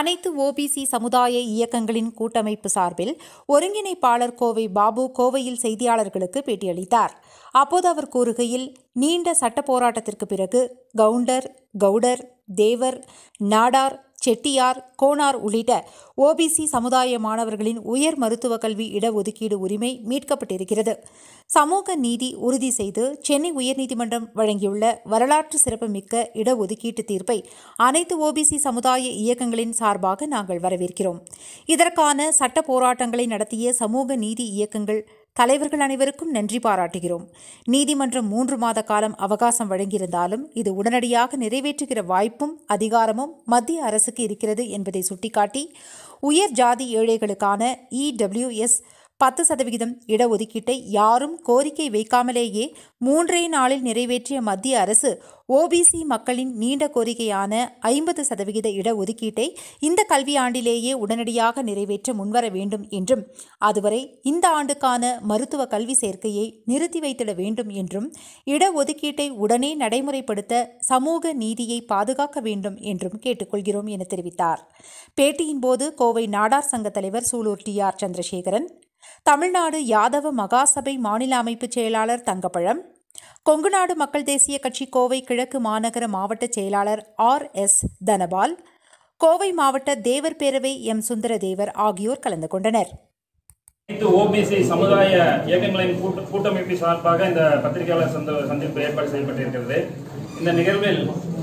அனைத்து ஓபிசி சமுதாய இயக்கங்களின் கூட்டமைப்பு சார்பில் ஒருங்கிணைப்பாளர் கோவை பாபு கோவையில் செய்தியாளர்களுக்கு பேட்டியளித்தார் அப்போது அவர் கூறுகையில் நீண்ட சட்ட போராட்டத்திற்கு பிறகு கவுண்டர் கவுடர் தேவர் நாடார் செட்டியார் கோனார் உள்ளிட்ட ஓபிசி சமுதாய மாணவர்களின் உயர் மருத்துவக் கல்வி இடஒதுக்கீடு உரிமை மீட்கப்பட்டிருக்கிறது சமூக நீதி உறுதி செய்து சென்னை உயர்நீதிமன்றம் வழங்கியுள்ள வரலாற்று சிறப்புமிக்க இடஒதுக்கீட்டு தீர்ப்பை அனைத்து ஓபிசி சமுதாய இயக்கங்களின் சார்பாக நாங்கள் வரவேற்கிறோம் இதற்கான சட்ட போராட்டங்களை நடத்திய சமூக நீதி இயக்கங்கள் தலைவர்கள் அனைவருக்கும் நன்றி பாராட்டுகிறோம் நீதிமன்றம் மூன்று மாத காலம் அவகாசம் வழங்கியிருந்தாலும் இது உடனடியாக நிறைவேற்றுகிற வாய்ப்பும் அதிகாரமும் மத்திய அரசுக்கு இருக்கிறது என்பதை சுட்டிக்காட்டி உயர் ஜாதி ஏழைகளுக்கான இடபிள்யூஎஸ் பத்து சதவிகிதம் இடஒதுக்கீட்டை யாரும் கோரிக்கை வைக்காமலேயே மூன்றே நாளில் நிறைவேற்றிய மத்திய அரசு ஓபிசி மக்களின் நீண்ட கோரிக்கையான ஐம்பது சதவிகித இடஒதுக்கீட்டை இந்த கல்வியாண்டிலேயே உடனடியாக நிறைவேற்ற முன்வர வேண்டும் என்றும் அதுவரை இந்த ஆண்டுக்கான மருத்துவ கல்வி சேர்க்கையை நிறுத்தி வைத்திட வேண்டும் என்றும் இடஒதுக்கீட்டை உடனே நடைமுறைப்படுத்த சமூக நீதியை பாதுகாக்க வேண்டும் என்றும் கேட்டுக்கொள்கிறோம் என தெரிவித்தார் பேட்டியின் போது கோவை நாடார் சங்க தலைவர் சூலூர் டி ஆர் சந்திரசேகரன் தமிழ்நாடு யாதவ மகாசபை மாநில அமைப்பு செயலாளர் தங்கப்பழம் கொங்குநாடு மக்கள் தேசிய கட்சி கோவை கிழக்கு மாநகர மாவட்ட செயலாளர் ஆர் எஸ் தனபால் கோவை மாவட்ட தேவர் பேரவை எம் சுந்தரதேவர் ஆகியோர் கலந்து கொண்டனர் அனைத்து ஓபிசி சமுதாய இயக்கங்களின் கூட்ட- கூட்டமைப்பு சார்பாக இந்த பத்திரிகையாளர் சந்த சந்திப்பு ஏற்பாடு செய்யப்பட்டிருக்கிறது இந்த நிகழ்வில்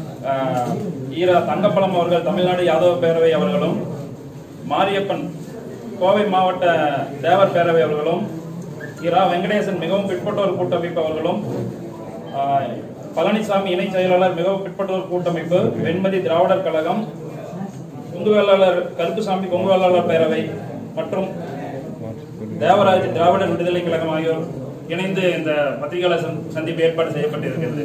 ஆஹ், ஈரா தங்கப்பழம் அவர்கள் தமிழ்நாடு யாதவ பேரவை அவர்களும் மாரியப்பன் கோவை மாவட்ட தேவர் பேரவை அவர்களும் இரா வெங்கடேசன் மிகவும் பிற்பட்டோர் கூட்டமைப்பு அவர்களும் ஆஹ், பழனிசாமி இணை செயலாளர் மிகவும் பிற்பட்டோர் கூட்டமைப்பு வெண்மதி திராவிடர் கழகம் கொங்கு வேளாளர் கருப்புசாமி கொங்கு வேளாளர் பேரவை மற்றும் தேவராஜ் திராவிடர் விடுதலை கழகம் ஆகியோர் இணைந்து இந்த பத்திரிகையாளர் சந்த்- சந்திப்பு ஏற்பாடு செய்யப்பட்டிருக்கிறது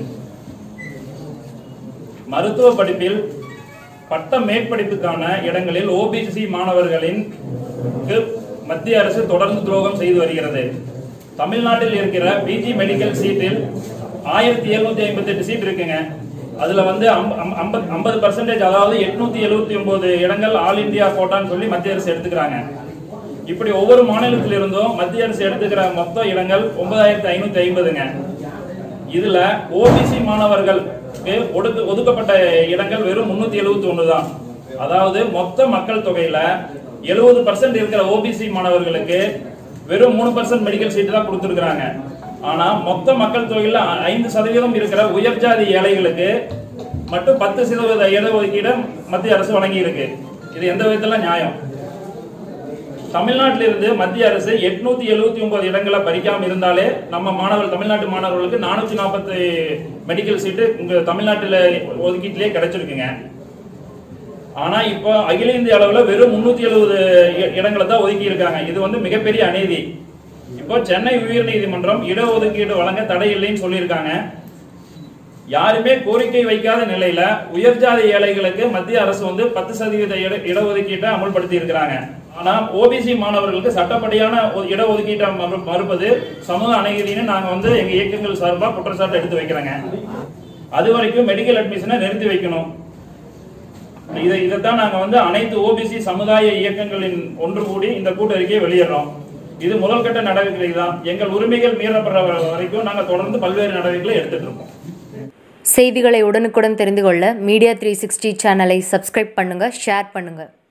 மருத்துவ படிப்பில் பட்ட மேற்படிப்புக்கான இடங்களில் ஓபிசி மாணவர்களின் க்கு மத்திய அரசு தொடர்ந்து துரோகம் செய்து வருகிறது தமிழ்நாட்டில் இருக்கிற பிஜி மெடிக்கல் சீட்டில் ஆயிரத்தி எழுநூத்தி ஐம்பத்தி எட்டு சீட் இருக்குங்க அதுல வந்து ஐம்பது பர்சன்டேஜ் அதாவது எட்நூத்தி எழுபத்தி ஒன்பது இடங்கள் ஆல் இந்தியா கோட்டான்னு சொல்லி மத்திய அரசு எடுத்துக்கிறாங்க இப்படி ஒவ்வொரு மாநிலத்திலிருந்தும் மத்திய அரசு எடுத்துக்கிற மொத்த இடங்கள் ஒன்பதாயிரத்தி ஐநூத்தி ஐம்பதுங்க இதுல ஓபிசி மாணவர்கள் ஒடுக்கு ஒதுக்கப்பட்ட இடங்கள் வெறும் முன்னூத்தி எழுபத்தி ஒண்ணு தான் அதாவது மொத்த மக்கள் தொகையில எழுபது பர்சன்ட் இருக்கிற ஓபிசி மாணவர்களுக்கு வெறும் மூணு பர்சன்ட் மெடிக்கல் சீட் தான் கொடுத்துருக்காங்க ஆனா மொத்த மக்கள் தொகையில ஐந்து சதவீதம் இருக்கிற உயர்ஜாதி ஏழைகளுக்கு மட்டும் பத்து சதவீத இடஒதுக்கீடு மத்திய அரசு வழங்கி இருக்கு இது எந்த விதத்துல நியாயம் தமிழ்நாட்டிலிருந்து மத்திய அரசு எட்நூத்தி எழுபத்தி ஒன்பது இடங்களை பறிக்காம இருந்தாலே நம்ம மாணவர் தமிழ்நாட்டு மாணவர்களுக்கு நானூத்தி நாற்பத்தி மெடிக்கல் சீட்டு உங்க தமிழ்நாட்டுல ஒதுக்கீட்டிலே கிடைச்சிருக்குங்க ஆனா இப்போ அகில இந்திய அளவுல வெறும் முன்னூத்தி எழுபது இடங்களை தான் ஒதுக்கி இருக்காங்க இது வந்து மிகப்பெரிய அநீதி இப்போ சென்னை உயர்நீதிமன்றம் இடஒதுக்கீடு வழங்க தடை இல்லைன்னு சொல்லியிருக்காங்க யாருமே கோரிக்கை வைக்காத நிலையில உயர்ஜாதி ஏழைகளுக்கு மத்திய அரசு வந்து பத்து சதவீத இட இடஒதுக்கீட்டை அமல்படுத்தி இருக்கிறாங்க ஆனா ஓபிசி மாணவர்களுக்கு சட்டப்படியான ஒ- இடஒதுக்கீட்டை மறு- மறுப்பது சமூக அநீதின்னு நாங்க வந்து எங்க இயக்கங்கள் சார்பா குற்றச்சாட்டு எடுத்து வைக்கிறோங்க அது வரைக்கும் மெடிக்கல் அட்மிஷனை நிறுத்தி வைக்கணும் இதை இதைத்தான் நாங்க வந்து அனைத்து ஓபிசி சமுதாய இயக்கங்களின் ஒன்று கூடி இந்த கூட்டறிக்கையை வெளியிடுறோம் இது முதல் கட்ட நடவடிக்கை தான் எங்கள் உரிமைகள் மீறப்படுற வரைக்கும் நாங்க தொடர்ந்து பல்வேறு நடவடிக்கைகளை எடுத்துட்டு இருக்கோம் செய்திகளை உடனுக்குடன் தெரிந்து கொள்ள மீடியா த்ரீ சிக்ஸ்டி சேனலை சப்ஸ்கிரைப் பண்ணுங்கள் ஷேர் பண்ணுங்கள்